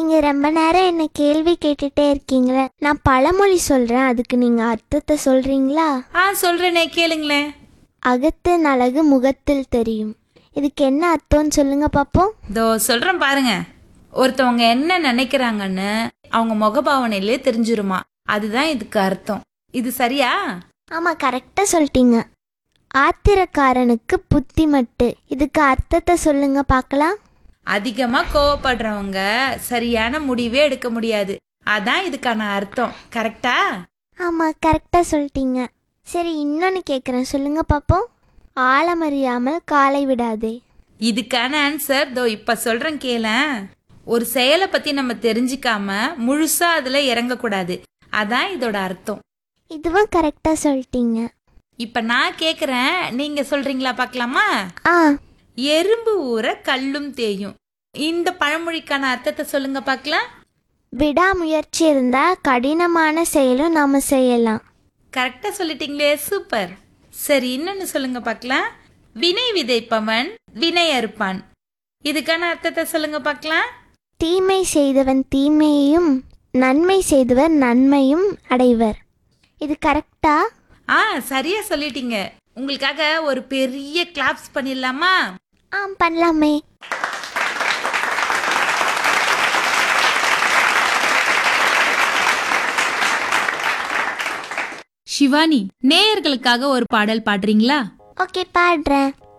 நீங்க ரொம்ப நேரம் என்ன கேள்வி கேட்டுட்டே இருக்கீங்களே நான் பழமொழி சொல்றேன் அதுக்கு நீங்க அர்த்தத்தை சொல்றீங்களா ஆ சொல்றேனே கேளுங்களேன் அகத்தின் அழகு முகத்தில் தெரியும் இதுக்கு என்ன அர்த்தம்னு சொல்லுங்க பாப்போம் இதோ சொல்றேன் பாருங்க ஒருத்தவங்க என்ன நினைக்கிறாங்கன்னு அவங்க முகபாவனையிலே தெரிஞ்சிருமா அதுதான் இதுக்கு அர்த்தம் இது சரியா ஆமா கரெக்டா சொல்லிட்டீங்க ஆத்திரக்காரனுக்கு புத்தி மட்டு இதுக்கு அர்த்தத்தை சொல்லுங்க பார்க்கலாம் அதிகமா கோவப்படுறவங்க சரியான முடிவே எடுக்க முடியாது அதான் இதுக்கான அர்த்தம் கரெக்டா ஆமா கரெக்டா சொல்லிட்டீங்க சரி இன்னொன்னு கேக்குறேன் சொல்லுங்க பாப்போம் ஆழமறியாமல் காலை விடாதே இதுக்கான ஆன்சர் தோ இப்ப சொல்றேன் கேளேன் ஒரு செயலை பத்தி நம்ம தெரிஞ்சுக்காம முழுசா அதுல இறங்கக்கூடாது அதான் இதோட அர்த்தம் இதுவும் கரெக்டா சொல்லிட்டீங்க இப்ப நான் கேக்குறேன் நீங்க சொல்றீங்களா பார்க்கலாமா ஆ எறும்பு ஊற கல்லும் தேயும் இந்த பழமொழிக்கான அர்த்தத்தை சொல்லுங்க பார்க்கலாம் விடாமுயற்சி இருந்தா கடினமான செயலும் நாம செய்யலாம் கரெக்டா சொல்லிட்டீங்களே சூப்பர் சரி இன்னொன்னு சொல்லுங்க பார்க்கலாம் வினை விதைப்பவன் வினை அறுப்பான் இதுக்கான அர்த்தத்தை சொல்லுங்க பார்க்கலாம் தீமை செய்தவன் தீமையையும் நன்மை செய்தவர் நன்மையும் அடைவர் இது கரெக்டா ஆ சரியா சொல்லிட்டீங்க உங்களுக்காக ஒரு பெரிய கிளாப்ஸ் பண்ணிடலாமா ஆ பண்ணலாமே சிவானி நேயர்களுக்காக ஒரு பாடல் பாடுறீங்களா ஓகே பாடுறேன்